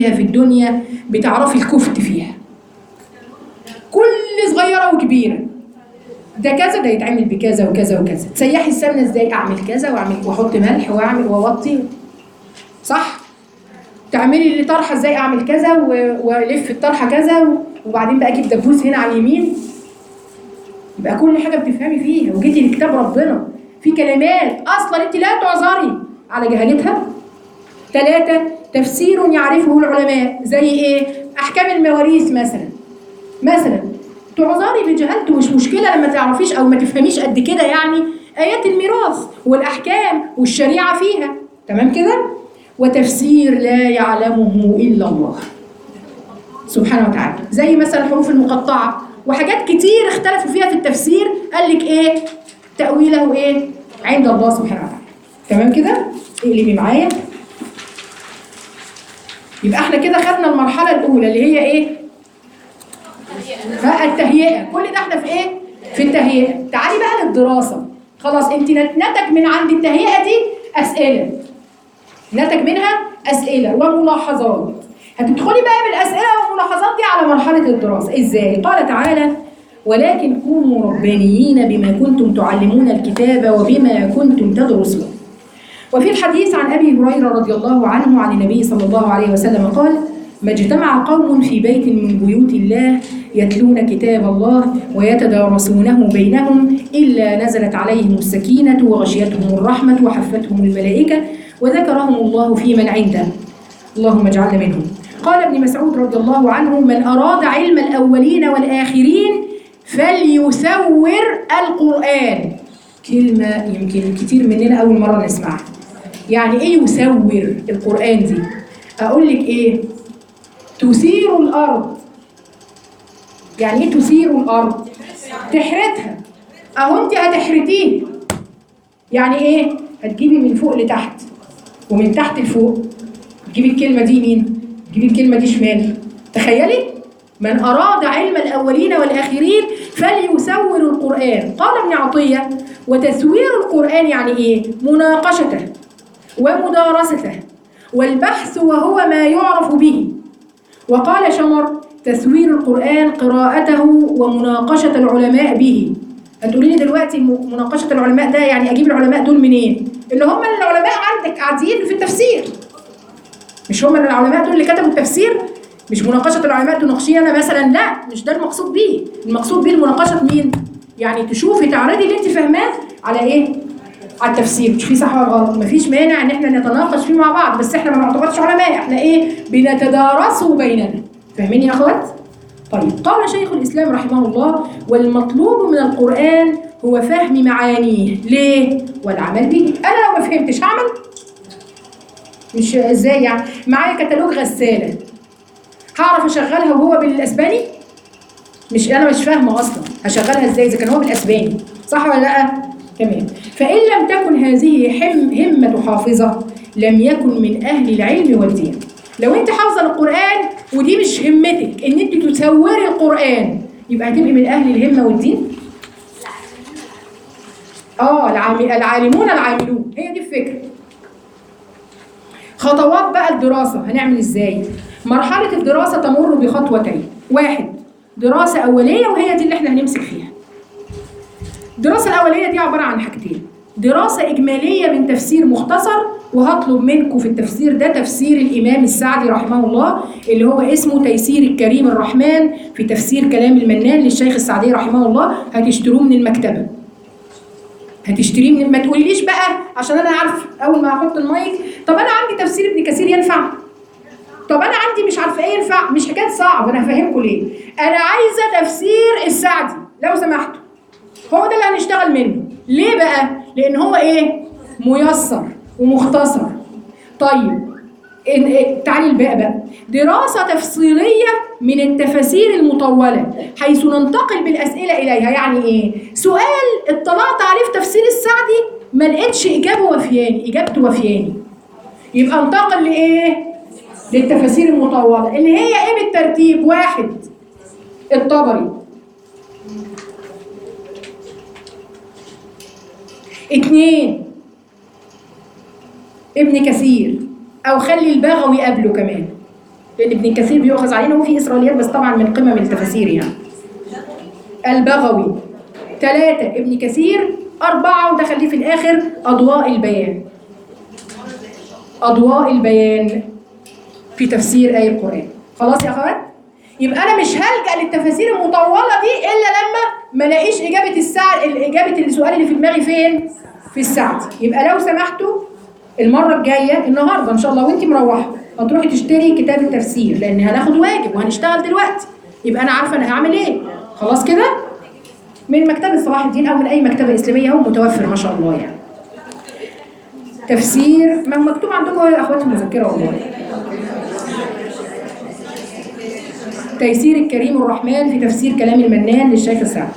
في الدنيا بتعرفي الكفت فيها كل صغيرة وكبيرة ده كذا ده يتعمل بكذا وكذا وكذا تسيحي السمنة ازاي اعمل كذا واعمل واحط ملح واعمل واوطي صح تعملي لي طرحه ازاي اعمل كذا و- والف الطرحه كذا وبعدين بقى اجيب دبوس هنا على اليمين يبقى كل حاجه بتفهمي فيها وجيتي لكتاب ربنا في كلمات اصلا انت لا تعذري على جهالتها ثلاثة تفسير يعرفه العلماء زي ايه؟ احكام المواريث مثلا مثلا تعذري بجهالته مش مشكلة لما تعرفيش او ما تفهميش قد كده يعني ايات الميراث والاحكام والشريعة فيها تمام كده؟ وتفسير لا يعلمه الا الله سبحانه وتعالى زي مثلا الحروف المقطعة وحاجات كتير اختلفوا فيها في التفسير قال لك ايه تأويله ايه عند الله سبحانه وتعالى تمام كده اقلبي معايا يبقى احنا كده خدنا المرحلة الأولى اللي هي ايه ها التهيئة كل ده احنا في ايه في التهيئة تعالي بقى للدراسة خلاص انت نتج من عند التهيئة دي أسئلة نتج منها أسئلة وملاحظات هتدخلي بقى بالأسئلة والملاحظات دي على مرحلة الدراسة إزاي؟ قال تعالى ولكن كونوا ربانيين بما كنتم تعلمون الكتاب وبما كنتم تدرسون وفي الحديث عن أبي هريرة رضي الله عنه عن النبي صلى الله عليه وسلم قال ما اجتمع قوم في بيت من بيوت الله يتلون كتاب الله ويتدارسونه بينهم إلا نزلت عليهم السكينة وغشيتهم الرحمة وحفتهم الملائكة وذكرهم الله في من عنده اللهم اجعلنا منهم قال ابن مسعود رضي الله عنه من أراد علم الأولين والآخرين فليسور القرآن كلمة يمكن كتير مننا أول مرة نسمعها يعني إيه يسور القرآن دي أقول لك إيه تثير الأرض يعني إيه تثير الأرض تحرتها أهو أنت هتحرتيه يعني إيه هتجيبي من فوق لتحت ومن تحت لفوق تجيبي الكلمة دي يمين تجيبي الكلمة دي شمال تخيلي من أراد علم الأولين والآخرين فليسور القرآن قال ابن عطية وتسوير القرآن يعني إيه مناقشته ومدارسته والبحث وهو ما يعرف به وقال شمر تسوير القرآن قراءته ومناقشة العلماء به هتقولي لي دلوقتي م- مناقشة العلماء ده يعني أجيب العلماء دول منين؟ اللي هم العلماء عندك قاعدين في التفسير مش هم العلماء دول اللي كتبوا التفسير مش مناقشة العلماء تناقشيه أنا مثلا لا مش ده المقصود بيه المقصود بيه المناقشة مين؟ يعني تشوفي تعرضي اللي أنت فاهماه على إيه؟ على التفسير مش في صح ولا غلط مفيش مانع ان احنا نتناقش فيه مع بعض بس احنا ما نعتبرش علماء احنا ايه بنتدارسه بيننا فاهمين يا اخوات طيب قال شيخ الاسلام رحمه الله والمطلوب من القران هو فهم معانيه ليه والعمل به انا لو ما فهمتش هعمل مش ازاي يعني معايا كتالوج غساله هعرف اشغلها وهو بالاسباني مش انا مش فاهمه اصلا هشغلها ازاي اذا كان هو بالاسباني صح ولا لا تمام فان لم تكن هذه حم همه حافظه لم يكن من اهل العلم والدين لو انت حافظه القران ودي مش همتك ان انت تسوري القران يبقى هتبقي من اهل الهمه والدين اه العام- العالمون العاملون هي دي الفكره خطوات بقى الدراسة هنعمل ازاي؟ مرحلة الدراسة تمر بخطوتين واحد دراسة أولية وهي دي اللي احنا هنمسك فيها الدراسة الأولية دي عبارة عن حاجتين دراسة إجمالية من تفسير مختصر وهطلب منكم في التفسير ده تفسير الإمام السعدي رحمه الله اللي هو اسمه تيسير الكريم الرحمن في تفسير كلام المنان للشيخ السعدي رحمه الله هتشتروه من المكتبة هتشتريه من ما تقوليش بقى عشان انا عارف اول ما هحط المايك طب انا عندي تفسير ابن كثير ينفع طب انا عندي مش عارفه ايه ينفع مش حكايه صعب انا هفهمكم ليه انا عايزه تفسير السعدي لو سمحتوا هو ده اللي هنشتغل منه ليه بقى لان هو ايه ميسر ومختصر طيب إن إيه تعالي الباقي بقى دراسة تفصيلية من التفاسير المطولة حيث ننتقل بالأسئلة إليها يعني إيه؟ سؤال اطلعت عليه في تفسير السعدي ما لقيتش إجابة وفياني إجابته وفياني يبقى انتقل لإيه؟ للتفاسير المطولة اللي هي إيه بالترتيب؟ واحد الطبري اتنين ابن كثير او خلي البغوي قبله كمان لان ابن كثير بيؤخذ علينا وفي اسرائيليات بس طبعا من قمم التفاسير يعني البغوي ثلاثة ابن كثير أربعة وده خليه في الآخر أضواء البيان أضواء البيان في تفسير آية القرآن خلاص يا أخوات؟ يبقى أنا مش هلجأ للتفاسير المطولة دي إلا لما ما الاقيش إجابة الساعة إجابة السؤال اللي في دماغي فين؟ في الساعة يبقى لو سمحتوا المرة الجاية النهاردة إن شاء الله وأنت مروحة هتروحي تشتري كتاب التفسير لأن هناخد واجب وهنشتغل دلوقتي يبقى أنا عارفة أنا هعمل إيه خلاص كده؟ من مكتبة صلاح الدين أو من أي مكتبة إسلامية هو متوفر ما شاء الله يعني تفسير ما هو مكتوب عندكم أهو يا أخواتي المذكرة والله تيسير الكريم الرحمن في تفسير كلام المنان للشيخ السعدي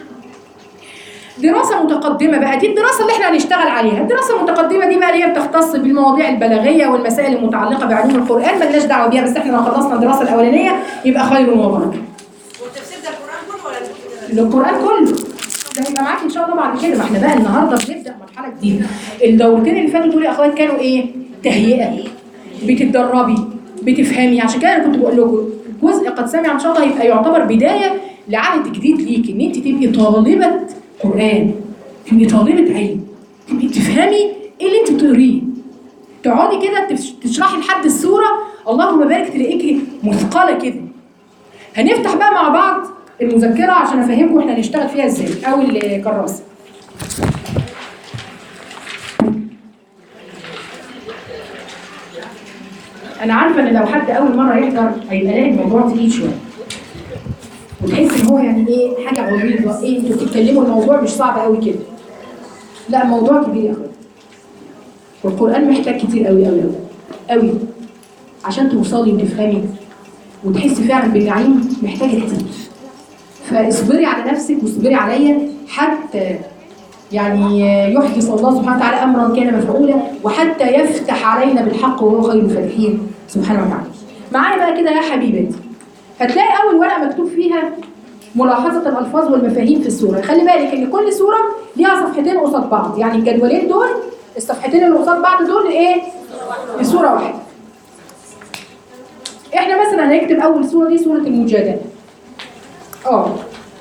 دراسة متقدمة بقى دي الدراسة اللي احنا هنشتغل عليها، الدراسة المتقدمة دي بقى اللي هي بتختص بالمواضيع البلاغية والمسائل المتعلقة بعلوم القرآن ملناش دعوة بيها بس احنا لو خلصنا الدراسة الأولانية يبقى خير وبركة. والتفسير ده القرآن كله ولا القرآن كله ده هيبقى معاك ان شاء الله بعد كده ما احنا بقى النهارده بنبدا مرحله جديده الدورتين اللي فاتوا دول يا اخوات كانوا ايه تهيئه بتتدربي بتفهمي عشان كده انا كنت بقول لكم جزء قد سمع ان شاء الله هيبقى يعتبر بدايه لعهد جديد ليكي ان انت تبقي طالبه قران تبقي طالبه علم تبقي تفهمي ايه اللي انت بتقريه تقعدي كده تش- تشرحي لحد السوره اللهم بارك تلاقيكي مثقله كده هنفتح بقى مع بعض المذكرة عشان أفهمكم إحنا هنشتغل فيها إزاي أو الكراسة. أنا عارفة إن لو حد أول مرة يحضر هيبقى لاقي الموضوع تقيل شوية. وتحس إن هو يعني إيه حاجة غريبة، إيه أنتوا بتتكلموا الموضوع مش صعب قوي كده. لا الموضوع كبير يا أخويا. والقرآن محتاج كتير قوي قوي قوي. قوي. عشان توصلي وتفهمي وتحسي فعلا بالنعيم محتاجة كتير. فاصبري على نفسك واصبري عليا حتى يعني يحدث الله سبحانه وتعالى امرا كان مفعولا وحتى يفتح علينا بالحق وهو خير الفاتحين سبحانه وتعالى. معايا بقى كده يا حبيبتي هتلاقي اول ورقه مكتوب فيها ملاحظه الالفاظ والمفاهيم في السوره، خلي بالك ان كل سوره ليها صفحتين قصاد بعض، يعني الجدولين دول الصفحتين اللي قصاد بعض دول ايه؟ لسوره واحده. احنا مثلا هنكتب اول سوره دي سوره المجادله. اه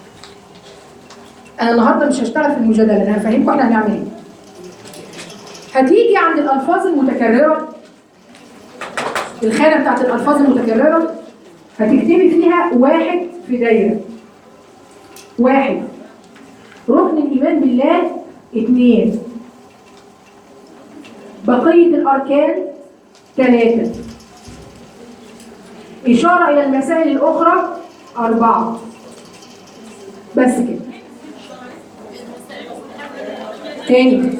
انا النهارده مش هشتغل في المجادله انا هفهمكم احنا هنعمل ايه هتيجي عند الالفاظ المتكرره الخانه بتاعت الالفاظ المتكرره هتكتبي فيها واحد في دايره واحد ركن الايمان بالله اثنين بقيه الاركان ثلاثه اشاره الى المسائل الاخرى اربعه بس كده تاني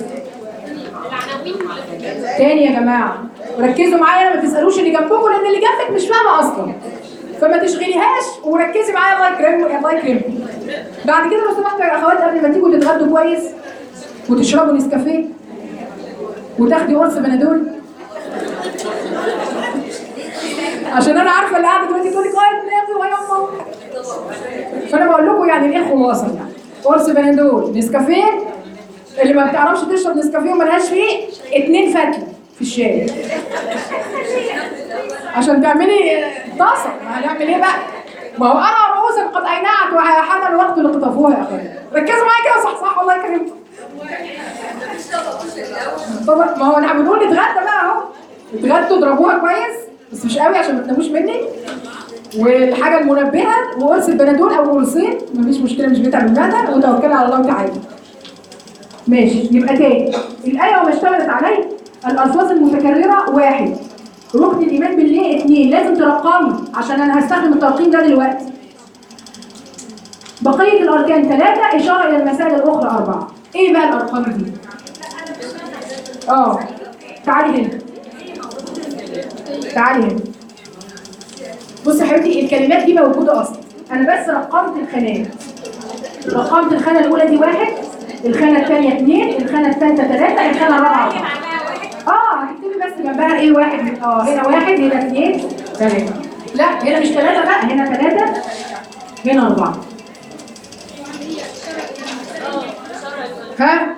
تاني يا جماعة ركزوا معايا ما تسألوش اللي جنبكم لأن اللي جنبك مش فاهمة أصلا فما تشغليهاش وركزي معايا الله يكرمك الله يكرمك بعد كده لو سمحتوا يا أخوات قبل ما تيجوا تتغدوا كويس وتشربوا نسكافيه وتاخدي قرص بنادول عشان انا عارفه اللي قاعده دلوقتي تقول لك اه يا دماغي ويا يما فانا بقول لكم يعني ايه خلاصه يعني قرص بنادول نسكافيه اللي ما بتعرفش تشرب نسكافيه وملهاش فيه اتنين فتله في الشاي عشان تعملي طاسه ما هنعمل ايه بقى؟ ما هو انا رؤوسا قد اينعت وحان الوقت لقطفوها يا اخويا ركزوا معايا كده صح صح والله يكرمكم طبعا ما هو احنا بنقول نتغدى بقى اهو اتغدوا اضربوها كويس بس مش قوي عشان ما تناموش مني والحاجه المنبهه وقرص البنادول او قرصين مفيش مشكله مش بتعب المعده وتوكلي على الله تعالى ماشي يبقى تاني الآية وما اشتملت عليه الألفاظ المتكررة واحد ركن الإيمان بالله اثنين لازم ترقمي عشان أنا هستخدم الترقيم ده دلوقتي بقية الأركان ثلاثة إشارة إلى المسائل الأخرى أربعة إيه بقى الأرقام دي؟ آه تعالي هنا تعالي هنا بصي يا حبيبتي الكلمات دي موجودة أصلا أنا بس رقمت الخانات رقمت الخانة الأولى دي واحد الخانة الثانية اثنين الخانة الثالثة ثلاثة الخانة الرابعة أربعة اه هتكتبي بس جنبها ايه واحد اه هنا واحد هنا اثنين ثلاثة لا هنا مش ثلاثة بقى هنا ثلاثة هنا أربعة ها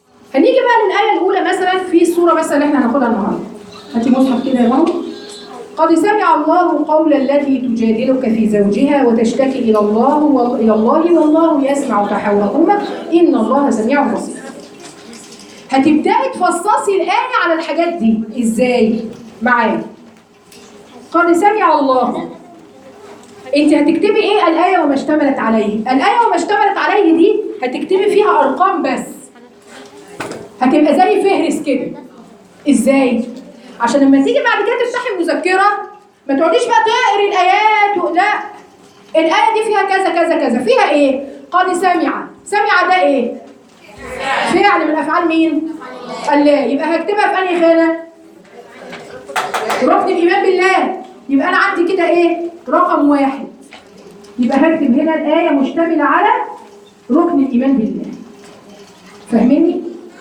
هنيجي بقى للآية الأولى مثلا في السورة مثلا اللي احنا هناخدها النهاردة هاتي مصحف كده يا ماما قد سمع الله قول التي تجادلك في زوجها وتشتكي الى الله وال- الى الله والله يسمع تحاوركما ان الله سميع بصير. هتبداي تفصصي الايه على الحاجات دي ازاي؟ معايا. قد سمع الله انت هتكتبي ايه الايه وما اشتملت عليه؟ الايه وما اشتملت عليه دي هتكتبي فيها ارقام بس. هتبقى زي فهرس كده. ازاي؟ عشان لما تيجي بعد كده تفتحي المذكره ما تقعديش بقى تقري الايات و... لا الايه دي فيها كذا كذا كذا فيها ايه قد سمع سمع ده ايه فعل من افعال مين الله يبقى هكتبها في انهي خانه ركن الايمان بالله يبقى انا عندي كده ايه رقم واحد يبقى هكتب هنا الايه مشتمله على ركن الايمان بالله فاهميني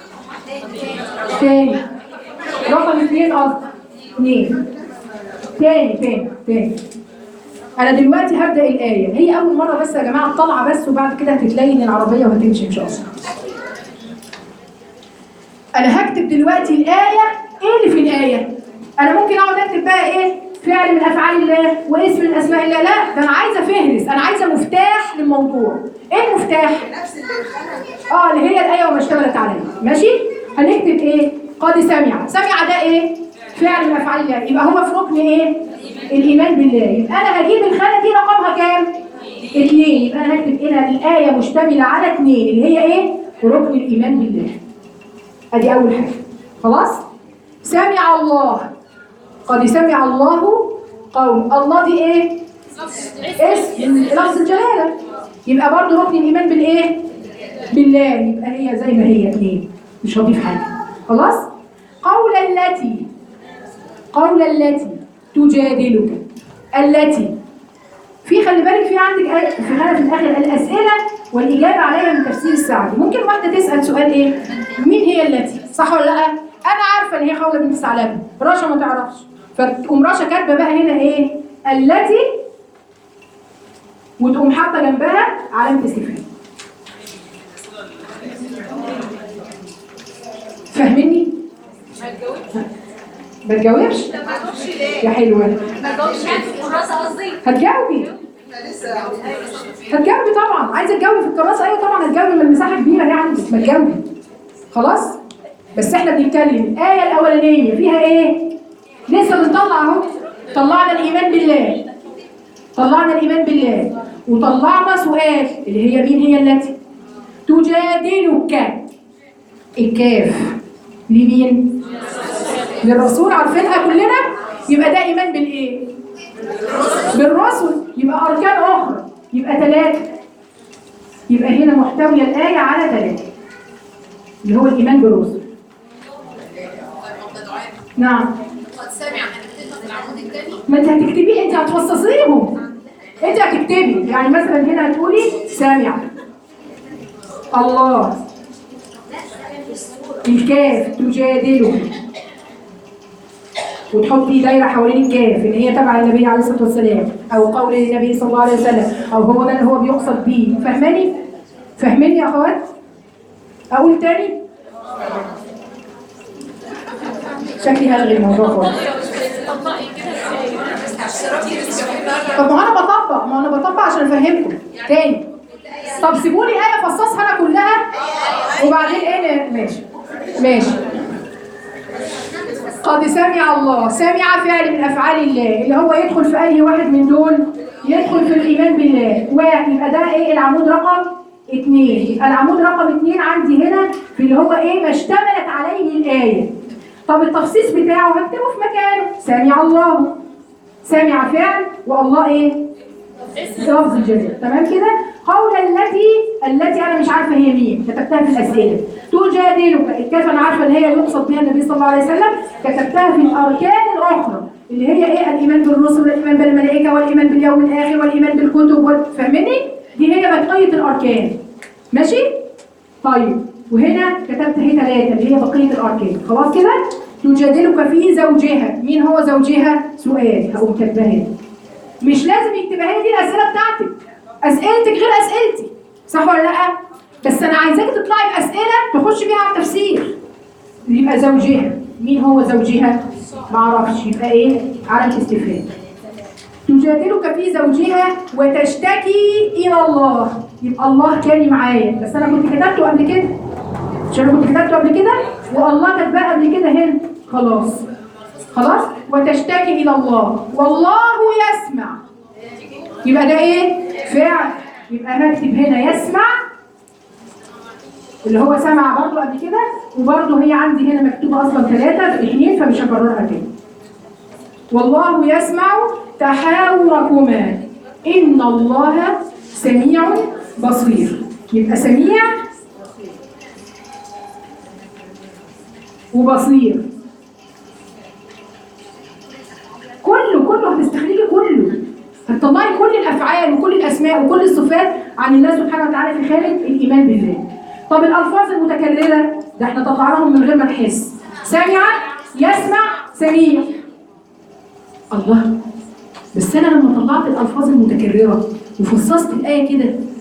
تاني رقم اثنين قصدي اثنين تاني تاني تاني انا دلوقتي هبدا الايه هي اول مره بس يا جماعه طالعه بس وبعد كده هتتلين العربيه وهتمشي ان شاء الله انا هكتب دلوقتي الايه ايه اللي في الايه انا ممكن اقعد اكتب بقى ايه فعل من افعال الله واسم من اسماء الله لا ده انا عايزه فهرس انا عايزه مفتاح للموضوع ايه المفتاح اه اللي هي الايه وما اشتملت عليه ماشي هنكتب ايه قد سمع سمع ده ايه فعل من افعال الله يبقى هو في ركن ايه الايمان بالله يبقى انا هجيب الخانه دي رقمها كام اثنين يبقى انا هكتب هنا الايه مشتمله على اثنين اللي هي ايه ركن الايمان بالله ادي اول حاجه خلاص سمع الله قد سمع الله قول الله دي ايه اسم لفظ الجلاله يبقى برضه ركن الايمان بالايه بالله يبقى هي زي ما هي اثنين مش هضيف حاجه خلاص قول التي قول التي تجادلك التي في خلي بالك في عندك آية- في هنا في الاخر الاسئله والاجابه عليها من تفسير السعدي ممكن واحده تسال سؤال ايه مين هي التي صح ولا لا انا عارفه ان هي خوله بنت ثعلبه رشا ما تعرفش فتقوم رشا كاتبه بقى هنا ايه التي وتقوم حاطه جنبها علامه استفهام فاهميني ما تجاوبش يا حلوه هتجاوبي هتجاوبي طبعا عايزه تجاوبي في الكراسه ايوه طبعا هتجاوبي من مساحه كبيره يعني ما تجاوبي خلاص بس احنا بنتكلم الايه الاولانيه فيها ايه لسه بنطلع اهو طلعنا الايمان بالله طلعنا الايمان بالله وطلعنا سؤال اللي هي مين هي التي تجادلك الكاف لمين للرسول عارفينها كلنا يبقى ده ايمان بالايه بالرسل يبقى اركان اخرى يبقى ثلاثه يبقى هنا محتويه الايه على ثلاثه اللي هو الايمان بالرسل نعم قد سمع هنكتبها في العمود الثاني ما انت هتكتبيه انت هتفصصيهم انت هتكتبي يعني مثلا هنا هتقولي سامع الله الكاف تجادله وتحطي دايره حوالين الكاف ان هي تبع النبي عليه الصلاه والسلام او قول النبي صلى الله عليه وسلم او هو ده اللي هو بيقصد بيه فاهماني فاهميني يا اخوات اقول تاني شكلي هلغي الموضوع خالص طب ما انا بطبق ما انا بطبق عشان افهمكم تاني طب سيبوني ايه افصصها انا كلها وبعدين ايه ماشي ماشي قد سمع الله سمع فعل من افعال الله اللي هو يدخل في اي واحد من دول يدخل في الايمان بالله واحد يبقى ده ايه العمود رقم اثنين يبقى العمود رقم اثنين عندي هنا في اللي هو ايه ما اشتملت عليه الايه طب التخصيص بتاعه هكتبه في مكانه سمع الله سمع فعل والله ايه لفظ الجزاء تمام كده قول التي التي انا مش عارفه هي مين كتبتها في الاسئله تجادلك الكاف انا عارفه ان هي يقصد بها النبي صلى الله عليه وسلم كتبتها في الاركان الاخرى اللي هي ايه الايمان بالرسل والايمان بالملائكه والايمان باليوم الاخر والايمان بالكتب وال- فاهمني دي هي بقيه الاركان ماشي طيب وهنا كتبت هي ثلاثه اللي هي بقيه الاركان خلاص كده تجادلك في زوجها مين هو زوجها سؤال هقوم كاتباها هنا. مش لازم يكتبها هي دي الاسئله بتاعتك اسئلتك غير اسئلتي صح ولا لا بس انا عايزاك تطلعي باسئله تخش بيها على التفسير يبقى زوجها مين هو زوجها معرفش يبقى ايه على الاستفهام تجادلك في زوجها وتشتكي الى الله يبقى الله كان معايا بس انا كنت كتبته قبل كده مش انا كنت كتبته قبل كده والله كاتباه قبل كده هنا خلاص خلاص وتشتكي الى الله والله يسمع يبقى ده ايه فعل يبقى هكتب هنا يسمع اللي هو سمع برضه قبل كده وبرضه هي عندي هنا مكتوبه اصلا ثلاثه في اثنين فمش هكررها تاني والله يسمع تحاوركما ان الله سميع بصير يبقى سميع وبصير كله كله هتستخرجي كله هتطلعي كل الافعال وكل الاسماء وكل الصفات عن الله سبحانه وتعالى في خارج الايمان بالله طب الالفاظ المتكرره ده احنا طلعناهم من غير ما نحس سامع يسمع سميع الله بس انا لما طلعت الالفاظ المتكرره وفصصت الايه كده